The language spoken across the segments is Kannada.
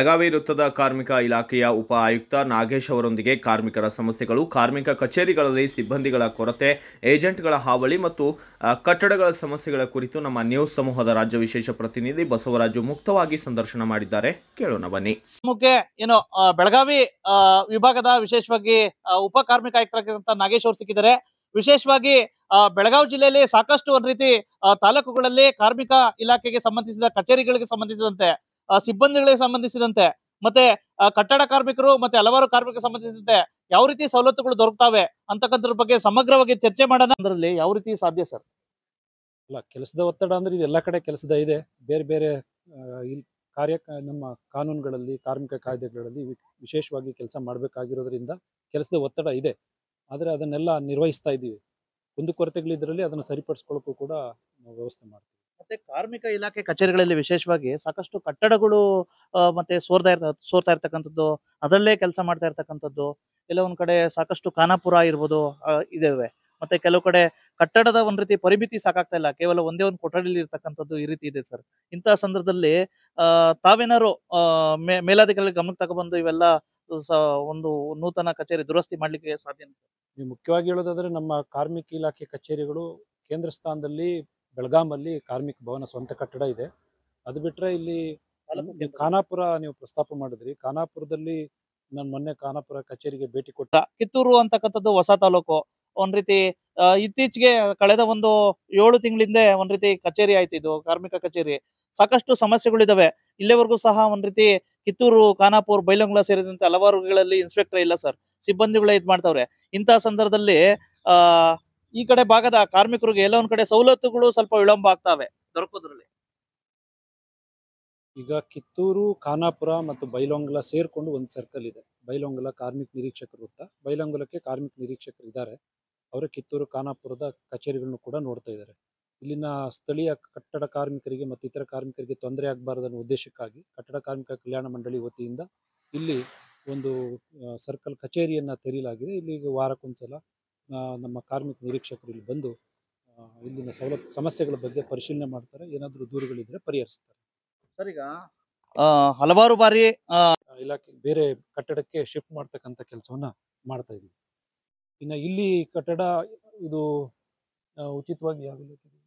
ಬೆಳಗಾವಿ ವೃತ್ತದ ಕಾರ್ಮಿಕ ಇಲಾಖೆಯ ಉಪ ಆಯುಕ್ತ ನಾಗೇಶ್ ಅವರೊಂದಿಗೆ ಕಾರ್ಮಿಕರ ಸಮಸ್ಯೆಗಳು ಕಾರ್ಮಿಕ ಕಚೇರಿಗಳಲ್ಲಿ ಸಿಬ್ಬಂದಿಗಳ ಕೊರತೆ ಏಜೆಂಟ್ಗಳ ಹಾವಳಿ ಮತ್ತು ಆ, ಕಟ್ಟಡಗಳ ಸಮಸ್ಯೆಗಳ ಕುರಿತು ನಮ್ಮ ನ್ಯೂಸ್ ಸಮೂಹದ ರಾಜ್ಯ ವಿಶೇಷ ಪ್ರತಿನಿಧಿ ಬಸವರಾಜು ಮುಕ್ತವಾಗಿ ಸಂದರ್ಶನ ಮಾಡಿದ್ದಾರೆ ಕೇಳೋಣ ಬನ್ನಿ ಮುಖ್ಯ ಏನು ಆ, ಬೆಳಗಾವಿ ಆ, ವಿಭಾಗದ ವಿಶೇಷವಾಗಿ ಆ, ಉಪ ಕಾರ್ಮಿಕ ಆಯುಕ್ತರಾಗಿರುವಂತ ನಾಗೇಶ್ ಅವರು ಸಿಕ್ಕಿದ್ದಾರೆ ವಿಶೇಷವಾಗಿ ಆ, ಬೆಳಗಾವಿ ಜಿಲ್ಲೆಯಲ್ಲಿ ಸಾಕಷ್ಟು ಒಂದ್ ರೀತಿ ಆ, ತಾಲೂಕುಗಳಲ್ಲಿ ಕಾರ್ಮಿಕ ಇಲಾಖೆಗೆ ಸಂಬಂಧಿಸಿದ ಕಚೇರಿಗಳಿಗೆ ಸಂಬಂಧಿಸಿದಂತೆ ಆ, ಸಿಬ್ಬಂದಿಗಳಿಗೆ ಸಂಬಂಧಿಸಿದಂತೆ ಮತ್ತೆ ಆ, ಕಟ್ಟಡ ಕಾರ್ಮಿಕರು ಮತ್ತೆ ಹಲವಾರು ಕಾರ್ಮಿಕರಿಗೆ ಸಂಬಂಧಿಸಿದಂತೆ ಯಾವ ರೀತಿ ಸವಲತ್ತುಗಳು ದೊರಕ್ತಾವೆ ಅಂತಕ್ಕಂಥದ್ರ ಬಗ್ಗೆ ಸಮಗ್ರವಾಗಿ ಚರ್ಚೆ ಮಾಡೋಣ ಅದರಲ್ಲಿ ಯಾವ ರೀತಿ ಸಾಧ್ಯ ಸರ್ ಅಲ್ಲ ಕೆಲಸದ ಒತ್ತಡ ಅಂದ್ರೆ ಇದು ಎಲ್ಲ ಕಡೆ ಕೆಲಸದ ಇದೆ ಬೇರೆ ಬೇರೆ ಆ, ಇಲ್ ಕಾರ್ಯ ನಮ್ಮ ಕಾನೂನುಗಳಲ್ಲಿ ಕಾರ್ಮಿಕ ಕಾಯ್ದೆಗಳಲ್ಲಿ ವಿ- ವಿಶೇಷವಾಗಿ ಕೆಲಸ ಮಾಡಬೇಕಾಗಿರೋದ್ರಿಂದ ಕೆಲಸದ ಒತ್ತಡ ಇದೆ ಆದರೆ ಅದನ್ನೆಲ್ಲ ನಿರ್ವಹಿಸ್ತಾ ಇದ್ದೀವಿ ಕುಂದುಕೊರತೆಗಳಿದ್ರಲ್ಲಿ ಅದನ್ನು ಸರಿಪಡಿಸ್ಕೊಳ್ಳೋಕ್ಕೂ ಕೂಡ ನಾವು ವ್ಯವಸ್ಥೆ ಮಾಡ್ತೀವಿ ಮತ್ತೆ ಕಾರ್ಮಿಕ ಇಲಾಖೆ ಕಚೇರಿಗಳಲ್ಲಿ ವಿಶೇಷವಾಗಿ ಸಾಕಷ್ಟು ಕಟ್ಟಡಗಳು ಆ, ಮತ್ತೆ ಸೋರ್ತಾ ಇರ್ತ ಸೋರ್ತಾ ಇರ್ತಕ್ಕಂಥದ್ದು ಅದರಲ್ಲೇ ಕೆಲಸ ಮಾಡ್ತಾ ಇರ್ತಕ್ಕಂಥದ್ದು ಎಲ್ಲ ಒಂದ್ ಕಡೆ ಸಾಕಷ್ಟು ಖಾನಾಪುರ ಇರ್ಬೋದು ಆ, ಇದಾವೆ ಮತ್ತೆ ಕೆಲವು ಕಡೆ ಕಟ್ಟಡದ ಒಂದ್ ರೀತಿ ಪರಿಮಿತಿ ಸಾಕಾಗ್ತಾ ಇಲ್ಲ ಕೇವಲ ಒಂದೇ ಒಂದು ಕೊಠಡಿಲಿ ಇರ್ತಕ್ಕಂಥದ್ದು ಈ ರೀತಿ ಇದೆ ಸರ್ ಇಂತಹ ಸಂದರ್ಭದಲ್ಲಿ ಆ ತಾವೇನಾದ್ರು ಆ, ಮೇ ಮೇಲಾಧಿಕಾರಿ ಗಮನಕ್ಕೆ ತಗೊಬಂದು ಇವೆಲ್ಲ ಸ- ಒಂದು ನೂತನ ಕಚೇರಿ ದುರಸ್ತಿ ಮಾಡ್ಲಿಕ್ಕೆ ಸಾಧ್ಯ ನೀವು ಮುಖ್ಯವಾಗಿ ಹೇಳೋದಾದ್ರೆ ನಮ್ಮ ಕಾರ್ಮಿಕ ಇಲಾಖೆ ಕಚೇರಿಗಳು ಕೇಂದ್ರ ಸ್ಥಾನದಲ್ಲಿ ಬೆಳಗಾಮಲ್ಲಿ ಕಾರ್ಮಿಕ ಭವನ ಸ್ವಂತ ಕಟ್ಟಡ ಇದೆ ಅದು ಬಿಟ್ಟರೆ ಇಲ್ಲಿ ನೀವು ಖಾನಾಪುರ ನೀವು ಪ್ರಸ್ತಾಪ ಮಾಡಿದ್ರಿ ಖಾನಾಪುರದಲ್ಲಿ ನಾನು ಮೊನ್ನೆ ಖಾನಾಪುರ ಕಚೇರಿಗೆ ಭೇಟಿ ಕೊಟ್ಟ ಕಿತ್ತೂರು ಅಂತಕ್ಕಂಥದ್ದು ಹೊಸ ತಾಲೂಕು ಒಂದ್ ರೀತಿ ಆ, ಇತ್ತೀಚೆಗೆ ಕಳೆದ ಒಂದು ಏಳು ತಿಂಗಳಿಂದ ಒಂದ್ ರೀತಿ ಕಚೇರಿ ಆಯ್ತು ಇದು ಕಾರ್ಮಿಕ ಕಚೇರಿ ಸಾಕಷ್ಟು ಸಮಸ್ಯೆಗಳಿದಾವೆ ಇಲ್ಲಿವರೆಗೂ ಸಹ ಒಂದ್ ರೀತಿ ಕಿತ್ತೂರು ಖಾನಾಪುರ್ ಬೈಲಂಗ್ಲ ಸೇರಿದಂತೆ ಹಲವಾರುಗಳಲ್ಲಿ ಇನ್ಸ್ಪೆಕ್ಟರ್ ಇಲ್ಲ ಸರ್ ಸಿಬ್ಬಂದಿಗಳೇ ಇದ್ ಮಾಡ್ತಾವ್ರೆ ಇಂತಹ ಸಂದರ್ಭದಲ್ಲಿ ಆ ಈ ಕಡೆ ಭಾಗದ ಕಾರ್ಮಿಕರಿಗೆ ಎಲ್ಲ ಒಂದ್ ಕಡೆ ಸವಲತ್ತುಗಳು ಸ್ವಲ್ಪ ವಿಳಂಬ ಆಗ್ತಾವೆ ದೊರಕೋದ್ರಲ್ಲಿ ಈಗ ಕಿತ್ತೂರು ಖಾನಾಪುರ ಮತ್ತು ಬೈಲೊಂಗಲ ಸೇರ್ಕೊಂಡು ಒಂದು ಸರ್ಕಲ್ ಇದೆ ಬೈಲೊಂಗಲ ಕಾರ್ಮಿಕ ನಿರೀಕ್ಷಕರು ವೃತ್ತ ಬೈಲೊಂಗಲಕ್ಕೆ ಕಾರ್ಮಿಕ ನಿರೀಕ್ಷಕರು ಇದ್ದಾರೆ ಅವರ ಕಿತ್ತೂರು ಖಾನಾಪುರದ ಕಚೇರಿಗಳನ್ನು ಕೂಡ ನೋಡ್ತಾ ಇದ್ದಾರೆ ಇಲ್ಲಿನ ಸ್ಥಳೀಯ ಕಟ್ಟಡ ಕಾರ್ಮಿಕರಿಗೆ ಮತ್ತು ಇತರ ಕಾರ್ಮಿಕರಿಗೆ ತೊಂದರೆ ಆಗಬಾರದು ಅನ್ನೋ ಉದ್ದೇಶಕ್ಕಾಗಿ ಕಟ್ಟಡ ಕಾರ್ಮಿಕ ಕಲ್ಯಾಣ ಮಂಡಳಿ ವತಿಯಿಂದ ಇಲ್ಲಿ ಒಂದು ಸರ್ಕಲ್ ಕಚೇರಿಯನ್ನು ತೆರೆಯಲಾಗಿದೆ ಇಲ್ಲಿಗೆ ವಾರಕ್ಕೊಂದ್ಸಲ ಆ, ನಮ್ಮ ಕಾರ್ಮಿಕ ನಿರೀಕ್ಷಕರು ಇಲ್ಲಿ ಬಂದು ಆ, ಇಲ್ಲಿನ ಸವಲತ್ತು ಸಮಸ್ಯೆಗಳ ಬಗ್ಗೆ ಪರಿಶೀಲನೆ ಮಾಡ್ತಾರೆ ಏನಾದರೂ ದೂರುಗಳಿದ್ರೆ ಪರಿಹರಿಸ್ತಾರೆ ಸರ್ ಈಗ ಆ, ಹಲವಾರು ಬಾರಿ ಆ, ಇಲಾಖೆ ಬೇರೆ ಕಟ್ಟಡಕ್ಕೆ ಶಿಫ್ಟ್ ಮಾಡ್ತಕ್ಕಂಥ ಕೆಲಸವನ್ನ ಮಾಡ್ತಾ ಇದ್ದೀವಿ ಇನ್ನು ಇಲ್ಲಿ ಕಟ್ಟಡ ಇದು ಆ, ಉಚಿತವಾಗಿ ಯಾವ ಇಲಾಖೆ ಇದು?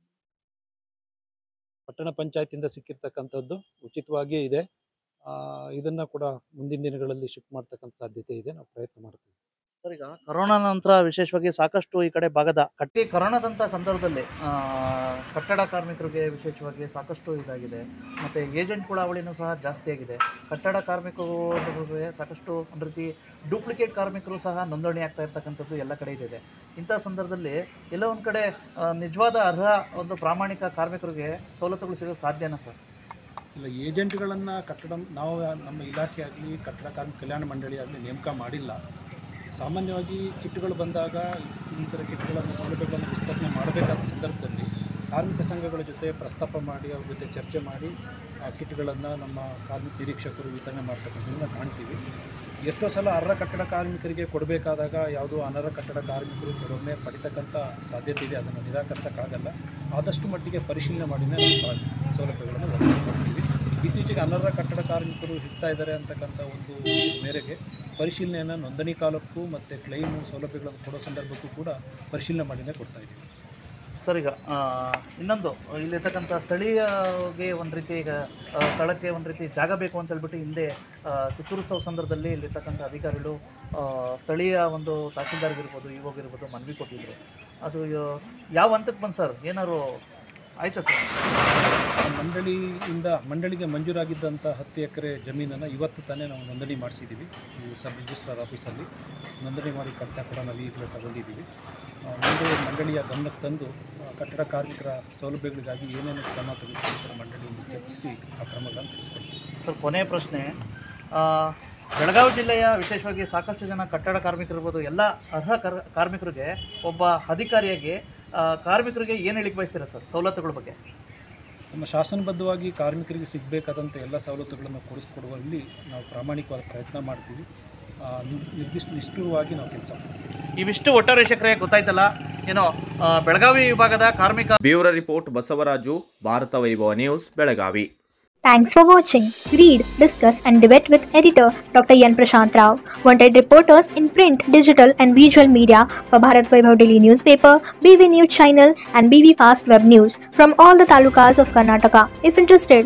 ಪಟ್ಟಣ ಪಂಚಾಯತಿಂದ ಸಿಕ್ಕಿರ್ತಕ್ಕಂಥದ್ದು ಉಚಿತವಾಗಿಯೇ ಇದೆ ಆ, ಇದನ್ನ ಕೂಡ ಮುಂದಿನ ದಿನಗಳಲ್ಲಿ ಶಿಫ್ಟ್ ಮಾಡ್ತಕ್ಕಂಥ ಸಾಧ್ಯತೆ ಇದೆ ನಾವು ಪ್ರಯತ್ನ ಮಾಡ್ತೀವಿ ಸರ್ ಈಗ ಕರೋನಾ ನಂತರ ವಿಶೇಷವಾಗಿ ಸಾಕಷ್ಟು ಈ ಕಡೆ ಭಾಗದ ಕಟ್ಟಿ ಕರೋನಾದಂಥ ಸಂದರ್ಭದಲ್ಲಿ ಆ, ಕಟ್ಟಡ ಕಾರ್ಮಿಕರಿಗೆ ವಿಶೇಷವಾಗಿ ಸಾಕಷ್ಟು ಇದಾಗಿದೆ ಮತ್ತು ಏಜೆಂಟ್ಗಳ ಅವಳಿನೂ ಸಹ ಜಾಸ್ತಿ ಆಗಿದೆ ಕಟ್ಟಡ ಕಾರ್ಮಿಕರಿಗೆ ಸಾಕಷ್ಟು ಒಂದು ರೀತಿ ಡೂಪ್ಲಿಕೇಟ್ ಕಾರ್ಮಿಕರು ಸಹ ನೋಂದಣಿ ಆಗ್ತಾ ಇರ್ತಕ್ಕಂಥದ್ದು ಎಲ್ಲ ಕಡೆ ಇದೆ ಇಂಥ ಸಂದರ್ಭದಲ್ಲಿ ಎಲ್ಲ ಒಂದು ಕಡೆ ಆ, ನಿಜವಾದ ಅರ್ಹ ಒಂದು ಪ್ರಾಮಾಣಿಕ ಕಾರ್ಮಿಕರಿಗೆ ಸವಲತ್ತುಗಳು ಸಿಗೋದು ಸಾಧ್ಯನಾ ಸರ್ ಇಲ್ಲ ಏಜೆಂಟ್ಗಳನ್ನು ಕಟ್ಟಡ ನಾವು ನಮ್ಮ ಇಲಾಖೆ ಆಗಲಿ ಕಟ್ಟಡ ಕಾರ್ಮಿಕ ಕಲ್ಯಾಣ ಮಂಡಳಿ ಆಗಲಿ ನೇಮಕ ಮಾಡಿಲ್ಲ ಸಾಮಾನ್ಯವಾಗಿ ಕಿಟ್ಗಳು ಬಂದಾಗ ಈ ಥರ ಕಿಟ್ಗಳನ್ನು ಸೌಲಭ್ಯಗಳನ್ನು ವಿಸ್ತರಣೆ ಮಾಡಬೇಕಾದ ಸಂದರ್ಭದಲ್ಲಿ ಕಾರ್ಮಿಕ ಸಂಘಗಳ ಜೊತೆ ಪ್ರಸ್ತಾಪ ಮಾಡಿ ಅವ್ರ ಜೊತೆ ಚರ್ಚೆ ಮಾಡಿ ಆ ಕಿಟ್ಗಳನ್ನು ನಮ್ಮ ಕಾರ್ಮಿಕ ನಿರೀಕ್ಷಕರು ವಿತರಣೆ ಮಾಡ್ತಕ್ಕಂಥದ್ದನ್ನ ಕಾಣ್ತೀವಿ ಎಷ್ಟೋ ಸಲ ಅರ್ಹ ಕಟ್ಟಡ ಕಾರ್ಮಿಕರಿಗೆ ಕೊಡಬೇಕಾದಾಗ ಯಾವುದೋ ಅನರ್ಹ ಕಟ್ಟಡ ಕಾರ್ಮಿಕರು ಕೆಲವೊಮ್ಮೆ ಪಡಿತಕ್ಕಂಥ ಸಾಧ್ಯತೆ ಇದೆ ಅದನ್ನು ನಿರಾಕರಿಸೋಕ್ಕಾಗಲ್ಲ ಆದಷ್ಟು ಮಟ್ಟಿಗೆ ಪರಿಶೀಲನೆ ಮಾಡಿನೇ ನಮ್ಮ ಸೌಲಭ್ಯಗಳನ್ನು ಒದಗಿಸ್ಕೊಡ್ತೀವಿ ಇತ್ತೀಚೆಗೆ ಅನರ್ಹ ಕಟ್ಟಡ ಕಾರ್ಮಿಕರು ಇರ್ತಾ ಇದ್ದಾರೆ ಅಂತಕ್ಕಂಥ ಒಂದು ಮೇರೆಗೆ ಪರಿಶೀಲನೆಯನ್ನು ನೋಂದಣಿ ಕಾಲಕ್ಕೂ ಮತ್ತು ಕ್ಲೈಮು ಸೌಲಭ್ಯಗಳನ್ನು ಕೊಡೋ ಸಂದರ್ಭಕ್ಕೂ ಕೂಡ ಪರಿಶೀಲನೆ ಮಾಡಿನೇ ಕೊಡ್ತಾ ಇದ್ದೀವಿ ಸರ್ ಈಗ ಆ, ಇನ್ನೊಂದು ಇಲ್ಲಿರ್ತಕ್ಕಂಥ ಸ್ಥಳೀಯಗೆ ಒಂದು ರೀತಿ ಈಗ ಆ, ಸ್ಥಳಕ್ಕೆ ಒಂದು ರೀತಿ ಜಾಗ ಬೇಕು ಅಂತ ಹೇಳ್ಬಿಟ್ಟು ಹಿಂದೆ ಆ, ಕಿತ್ತೂರೋತ್ಸವ ಸಂದರ್ಭದಲ್ಲಿ ಇಲ್ಲಿರ್ತಕ್ಕಂಥ ಅಧಿಕಾರಿಗಳು ಆ, ಸ್ಥಳೀಯ ಒಂದು ತಹಸೀಲ್ದಾರ್ಗಿರ್ಬೋದು ಇವಾಗಿರ್ಬೋದು ಮನವಿ ಕೊಟ್ಟಿದ್ರು ಅದು ಆ, ಯಾವ ಹಂತಕ್ಕೆ ಬಂತು ಸರ್ ಏನಾದ್ರು ಆಯ್ತಾ ಸರ್ ಆ ಮಂಡಳಿಯಿಂದ ಮಂಡಳಿಗೆ ಮಂಜೂರಾಗಿದ್ದಂಥ ಹತ್ತು ಎಕರೆ ಜಮೀನನ್ನು ಇವತ್ತು ತಾನೇ ನಾವು ನೋಂದಣಿ ಮಾಡಿಸಿದ್ದೀವಿ ಈ ಸಬ್ ರಿಜಿಸ್ಟ್ರಾರ್ ಆಫೀಸಲ್ಲಿ ನೋಂದಣಿ ಮಾಡಿ ಕಡತ ಕೂಡ ನಾವು ಈಗಲೇ ತಗೊಂಡಿದ್ದೀವಿ ಆ, ಮುಂದೆ ಮಂಡಳಿಯ ಗಮನಕ್ಕೆ ತಂದು ಆ, ಕಟ್ಟಡ ಕಾರ್ಮಿಕರ ಸೌಲಭ್ಯಗಳಿಗಾಗಿ ಏನೇನು ಕ್ರಮ ತೆಗೆದುಕೊಂಡು ಮಂಡಳಿಯಿಂದ ಚರ್ಚಿಸಿ ಆ ಕ್ರಮಗಳನ್ನು ತೆಗೆದುಕೊಳ್ತೀವಿ ಸರ್ ಕೊನೆಯ ಪ್ರಶ್ನೆ ಆ, ಬೆಳಗಾವಿ ಜಿಲ್ಲೆಯ ವಿಶೇಷವಾಗಿ ಸಾಕಷ್ಟು ಜನ ಕಟ್ಟಡ ಕಾರ್ಮಿಕರಿರ್ಬೋದು ಎಲ್ಲ ಅರ್ಹ ಕರ್ ಕಾರ್ಮಿಕರಿಗೆ ಒಬ್ಬ ಅಧಿಕಾರಿಯಾಗಿ ಆ, ಕಾರ್ಮಿಕರಿಗೆ ಏನು ಹೇಳಿಕ್ ಬಯಸ್ತೀರಾ ಸರ್ ಸವಲತ್ತುಗಳ ಬಗ್ಗೆ ನಮ್ಮ ಶಾಸನಬದ್ಧವಾಗಿ ಕಾರ್ಮಿಕರಿಗೆ ಸಿಗಬೇಕಾದಂಥ ಎಲ್ಲ ಸವಲತ್ತುಗಳನ್ನು ಕೊಡಿಸ್ಕೊಡುವಲ್ಲಿ ನಾವು ಪ್ರಾಮಾಣಿಕವಾದ ಪ್ರಯತ್ನ ಮಾಡ್ತೀವಿ ಆ, ನಿರ್- ನಿರ್ದಿಷ್ಟ ನಿಷ್ಠುರವಾಗಿ ನಾವು ಕೆಲಸ ಮಾಡ್ತೀವಿ ಇವಿಷ್ಟು ಒಟ್ಟಾರೆ ಶೇಖರೆ ಗೊತ್ತಾಯ್ತಲ್ಲ ಏನೋ ಆ, ಬೆಳಗಾವಿ ವಿಭಾಗದ ಕಾರ್ಮಿಕ bureau report Basavaraju Bharatha Vaibhava news Belagavi Thanks for watching. Read, discuss, and debate with editor Dr. Yan Prashant Rao. Wanted reporters in print, digital, and visual media for Bharat Vaibhav Daily Newspaper, BV News Channel, and BV Fast Web News from all the talukas of Karnataka. If interested,